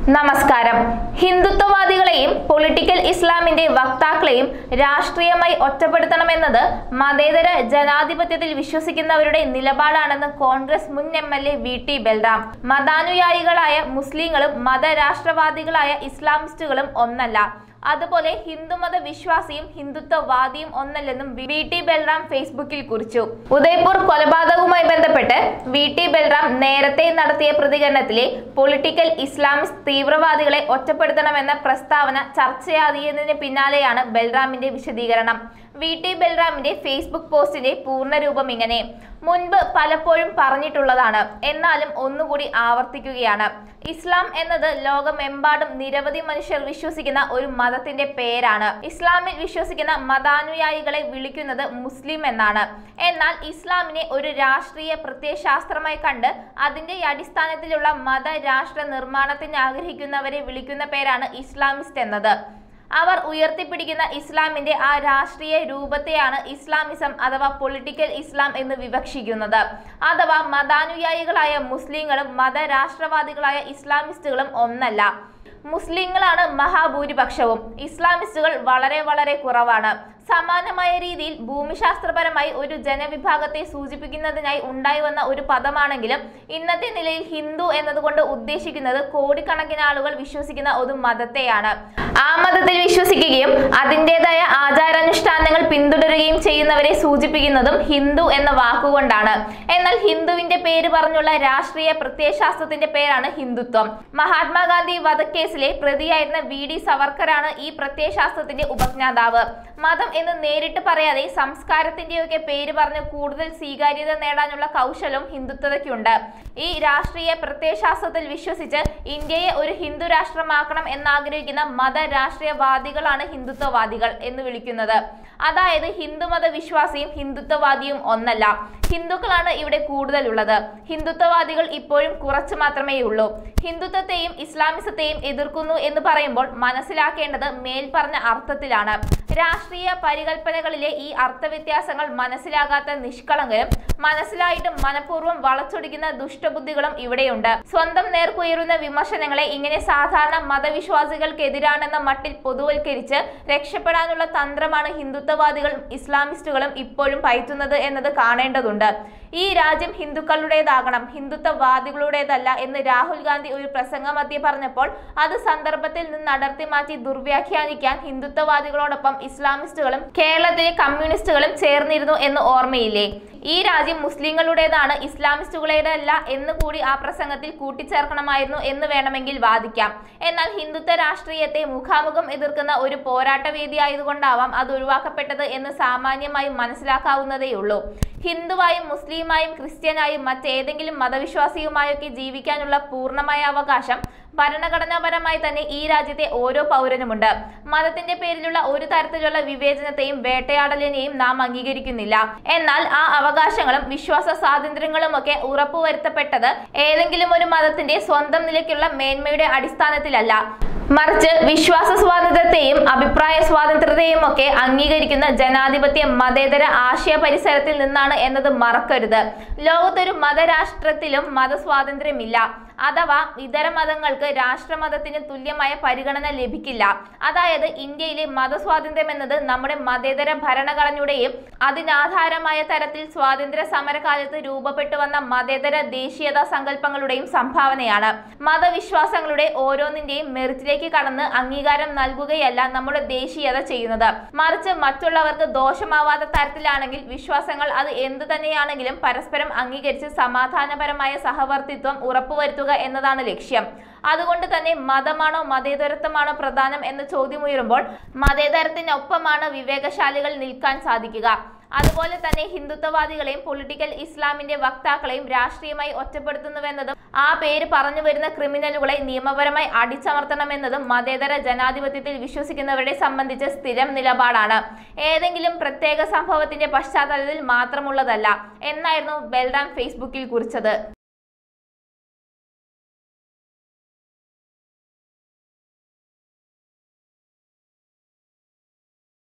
നമസ്കാരം ഹിന്ദുത്വവാദികളെയും പൊളിറ്റിക്കൽ ഇസ്ലാമിന്റെ വക്താക്കളെയും രാഷ്ട്രീയമായി ഒറ്റപ്പെടുത്തണമെന്നത് മതേതര ജനാധിപത്യത്തിൽ വിശ്വസിക്കുന്നവരുടെ നിലപാടാണെന്ന് കോൺഗ്രസ് മുൻ M L A V T Balram മതാനുയായികളായ മുസ്ലിങ്ങളും മതരാഷ്ട്രവാദികളായ ഇസ്ലാമിസ്റ്റുകളും ഒന്നല്ല അതുപോലെ ഹിന്ദുമത വിശ്വാസിയും ഹിന്ദുത്വവാദിയും ഒന്നല്ലെന്നും വി ടി ബൽറാം ഫേസ്ബുക്കിൽ കുറിച്ചു ഉദയ്പൂർ കൊലപാതകവുമായി ബന്ധപ്പെട്ട് വി ടി ബൽറാം നേരത്തെ നടത്തിയ പ്രതികരണത്തിലെ പൊളിറ്റിക്കൽ ഇസ്ലാമിസ്റ്റ് തീവ്രവാദികളെ ഒറ്റപ്പെടുത്തണമെന്ന പ്രസ്താവന ചർച്ചയാതിയതിന് പിന്നാലെയാണ് ബൽറാമിന്റെ വിശദീകരണം വി ടി ബൽറാമിന്റെ ഫേസ്ബുക്ക് പോസ്റ്റിന്റെ പൂർണ്ണരൂപം ഇങ്ങനെ മുൻപ് പലപ്പോഴും പറഞ്ഞിട്ടുള്ളതാണ് എന്നാലും ഒന്നുകൂടി ആവർത്തിക്കുകയാണ് ഇസ്ലാം എന്നത് ലോകമെമ്പാടും നിരവധി മനുഷ്യർ വിശ്വസിക്കുന്ന ഒരു മതത്തിന്റെ പേരാണ് ഇസ്ലാമിൽ വിശ്വസിക്കുന്ന മതാനുയായികളെ വിളിക്കുന്നത് മുസ്ലിം എന്നാണ് എന്നാൽ ഇസ്ലാമിനെ ഒരു രാഷ്ട്രീയ പ്രത്യയശാസ്ത്രമായി കണ്ട് അതിന്റെ അടിസ്ഥാനത്തിലുള്ള മത രാഷ്ട്ര നിർമ്മാണത്തിന് ആഗ്രഹിക്കുന്നവരെ വിളിക്കുന്ന പേരാണ് ഇസ്ലാമിസ്റ്റ് എന്നത് അവർ ഉയർത്തിപ്പിടിക്കുന്ന ഇസ്ലാമിന്റെ ആ രാഷ്ട്രീയ രൂപത്തെയാണ് ഇസ്ലാമിസം അഥവാ പൊളിറ്റിക്കൽ ഇസ്ലാം എന്ന് വിവക്ഷിക്കുന്നത് അഥവാ മതാനുയായികളായ മുസ്ലിങ്ങളും മതരാഷ്ട്രവാദികളായ ഇസ്ലാമിസ്റ്റുകളും ഒന്നല്ല മുസ്ലിങ്ങളാണ് മഹാഭൂരിപക്ഷവും ഇസ്ലാമിസ്റ്റുകൾ വളരെ വളരെ കുറവാണ് സമാനമായ രീതിയിൽ ഭൂമിശാസ്ത്രപരമായി ഒരു ജനവിഭാഗത്തെ സൂചിപ്പിക്കുന്നതിനായി ഉണ്ടായി വന്ന ഒരു പദമാണെങ്കിലും ഇന്നത്തെ നിലയിൽ ഹിന്ദു എന്നതുകൊണ്ട് ഉദ്ദേശിക്കുന്നത് കോടിക്കണക്കിന് ആളുകൾ വിശ്വസിക്കുന്ന ഒരു മതത്തെയാണ് ആ മതത്തിൽ വിശ്വസിക്കുകയും അതിൻ്റെതായ ആചാരാനുഷ്ഠാനങ്ങൾ പിന്തുടരുകയും ചെയ്യുന്നവരെ സൂചിപ്പിക്കുന്നതും ഹിന്ദു എന്ന വാക്കുകൊണ്ടാണ് എന്നാൽ ഹിന്ദുവിന്റെ പേര് പറഞ്ഞുള്ള രാഷ്ട്രീയ പ്രത്യയശാസ്ത്രത്തിന്റെ പേരാണ് ഹിന്ദുത്വം മഹാത്മാഗാന്ധി വധക്കേസിലെ പ്രതിയായിരുന്ന വി ഡി സവർക്കറാണ് ഈ പ്രത്യയശാസ്ത്രത്തിന്റെ ഉപജ്ഞാതാവ് മതം എന്ന് നേരിട്ട് പറയാതെ സംസ്കാരത്തിന്റെയൊക്കെ പേര് പറഞ്ഞ് കൂടുതൽ സ്വീകാര്യത നേടാനുള്ള കൗശലം ഹിന്ദുത്വതയ്ക്കുണ്ട് ഈ രാഷ്ട്രീയ പ്രത്യയശാസ്ത്രത്തിൽ വിശ്വസിച്ച് ഇന്ത്യയെ ഒരു ഹിന്ദു രാഷ്ട്രമാക്കണം എന്നാഗ്രഹിക്കുന്ന മത രാഷ്ട്രീയവാദികളാണ് ഹിന്ദുത്വവാദികൾ എന്ന് വിളിക്കുന്നത് അതായത് ഹിന്ദുമത വിശ്വാസിയും ഹിന്ദുത്വവാദിയും ഒന്നല്ല ഹിന്ദുക്കളാണ് ഇവിടെ കൂടുതലുള്ളത് ഹിന്ദുത്വവാദികൾ ഇപ്പോഴും കുറച്ച് മാത്രമേ ഉള്ളൂ ഹിന്ദുത്വത്തെയും ഇസ്ലാമിസത്തെയും എതിർക്കുന്നു എന്ന് പറയുമ്പോൾ മനസ്സിലാക്കേണ്ടത് മേൽപ്പറഞ്ഞ അർത്ഥത്തിലാണ് രാഷ്ട്രീയ പരികൽപ്പനകളിലെ ഈ അർത്ഥവ്യത്യാസങ്ങൾ മനസ്സിലാകാത്ത നിഷ്കളങ്കരും മനസ്സിലായിട്ടും മനഃപൂർവ്വം വളച്ചൊടിക്കുന്ന ദുഷ്ടബുദ്ധികളും ഇവിടെയുണ്ട് സ്വന്തം നേർക്കുയരുന്ന വിമർശനങ്ങളെ ഇങ്ങനെ സാധാരണ മതവിശ്വാസികൾക്കെതിരാണെന്ന മട്ടിൽ പൊതുവൽക്കരിച്ച് രക്ഷപ്പെടാനുള്ള തന്ത്രമാണ് ഹിന്ദുത്വവാദികളും ഇസ്ലാമിസ്റ്റുകളും ഇപ്പോഴും പയറ്റുന്നത് എന്നത് കാണേണ്ടതുണ്ട് ഈ രാജ്യം ഹിന്ദുക്കളുടേതാകണം ഹിന്ദുത്വവാദികളുടേതല്ല എന്ന് രാഹുൽ ഗാന്ധി ഒരു പ്രസംഗമധ്യേ പറഞ്ഞപ്പോൾ അത് സന്ദർഭത്തിൽ നിന്ന് അടർത്തി മാറ്റി ദുർവ്യാഖ്യാനിക്കാൻ ഹിന്ദുത്വവാദികളോടൊപ്പം ഇസ്ലാമിസ്റ്റുകളും കേരളത്തിലെ കമ്മ്യൂണിസ്റ്റുകളും ചേർന്നിരുന്നു എന്ന് ഓർമ്മയില്ലേ ഈ രാജ്യം മുസ്ലിങ്ങളുടേതാണ് ഇസ്ലാമിസ്റ്റുകളുടേതല്ല എന്ന് കൂടി ആ പ്രസംഗത്തിൽ കൂട്ടിച്ചേർക്കണമായിരുന്നു എന്ന് വേണമെങ്കിൽ വാദിക്കാം എന്നാൽ ഹിന്ദുത്വ രാഷ്ട്രീയത്തെ മുഖാമുഖം എതിർക്കുന്ന ഒരു പോരാട്ട വേദി ആയതുകൊണ്ടാവാം അത് ഒഴിവാക്കപ്പെട്ടത് എന്ന് സാമാന്യമായി മനസ്സിലാക്കാവുന്നതേയുള്ളൂ ഹിന്ദുവായും മുസ്ലിമായും ക്രിസ്ത്യനായും മറ്റേതെങ്കിലും മതവിശ്വാസിയുമായൊക്കെ ജീവിക്കാനുള്ള പൂർണ്ണമായ അവകാശം ഭരണഘടനാപരമായി തന്നെ ഈ രാജ്യത്തെ ഓരോ പൗരനുമുണ്ട് മതത്തിന്റെ പേരിലുള്ള ഒരു തരത്തിലുള്ള വിവേചനത്തെയും വേട്ടയാടലിനെയും നാം അംഗീകരിക്കുന്നില്ല എന്നാൽ ആ അവകാശങ്ങളും വിശ്വാസ സ്വാതന്ത്ര്യങ്ങളും ഒക്കെ ഉറപ്പുവരുത്തപ്പെട്ടത് ഏതെങ്കിലും ഒരു മതത്തിന്റെ സ്വന്തം നിലയ്ക്കുള്ള മേന്മയുടെ അടിസ്ഥാനത്തിലല്ല മറിച്ച് വിശ്വാസ സ്വാതന്ത്ര്യത്തെയും അഭിപ്രായ സ്വാതന്ത്ര്യത്തെയും ഒക്കെ അംഗീകരിക്കുന്ന ജനാധിപത്യ മതേതര ആശയ പരിസരത്തിൽ നിന്നാണ് എന്നത് മറക്കരുത് ലോകത്തൊരു മതരാഷ്ട്രത്തിലും മതസ്വാതന്ത്ര്യമില്ല അഥവാ ഇതര മതങ്ങൾക്ക് രാഷ്ട്രമതത്തിന് തുല്യമായ പരിഗണന ലഭിക്കില്ല അതായത് ഇന്ത്യയിലെ മതസ്വാതന്ത്ര്യം എന്നത് നമ്മുടെ മതേതര ഭരണഘടനയുടെയും അതിനാധാരമായ തരത്തിൽ സ്വാതന്ത്ര്യ സമരകാലത്ത് രൂപപ്പെട്ടു വന്ന മതേതര ദേശീയത സങ്കല്പങ്ങളുടെയും സംഭാവനയാണ് മതവിശ്വാസങ്ങളുടെ ഓരോന്നിന്റെയും മെറിറ്റിലേക്ക് കടന്ന് അംഗീകാരം നൽകുകയല്ല നമ്മുടെ ദേശീയത ചെയ്യുന്നത് മറിച്ച് മറ്റുള്ളവർക്ക് ദോഷമാവാത്ത തരത്തിലാണെങ്കിൽ വിശ്വാസങ്ങൾ അത് എന്തു തന്നെയാണെങ്കിലും പരസ്പരം അംഗീകരിച്ച് സമാധാനപരമായ സഹവർത്തിത്വം ഉറപ്പുവരുത്തുക എന്നതാണ് ലക്ഷ്യം അതുകൊണ്ട് തന്നെ മതമാണോ മതേതരത്വമാണോ പ്രധാനം എന്ന ചോദ്യം ഉയരുമ്പോൾ മതേതരത്തിനൊപ്പമാണ് വിവേകശാലികൾ നിൽക്കാൻ സാധിക്കുക അതുപോലെ തന്നെ ഹിന്ദുത്വവാദികളെയും പൊളിറ്റിക്കൽ ഇസ്ലാമിന്റെ വക്താക്കളെയും രാഷ്ട്രീയമായി ഒറ്റപ്പെടുത്തുന്നുവെന്നതും ആ പേര് പറഞ്ഞു വരുന്ന ക്രിമിനലുകളെ നിയമപരമായി അടിച്ചമർത്തണമെന്നതും മതേതര ജനാധിപത്യത്തിൽ വിശ്വസിക്കുന്നവരെ സംബന്ധിച്ച് സ്ഥിരം നിലപാടാണ് ഏതെങ്കിലും പ്രത്യേക സംഭവത്തിന്റെ പശ്ചാത്തലത്തിൽ മാത്രമുള്ളതല്ല എന്നായിരുന്നു ബൽറാം ഫേസ്ബുക്കിൽ കുറിച്ചത്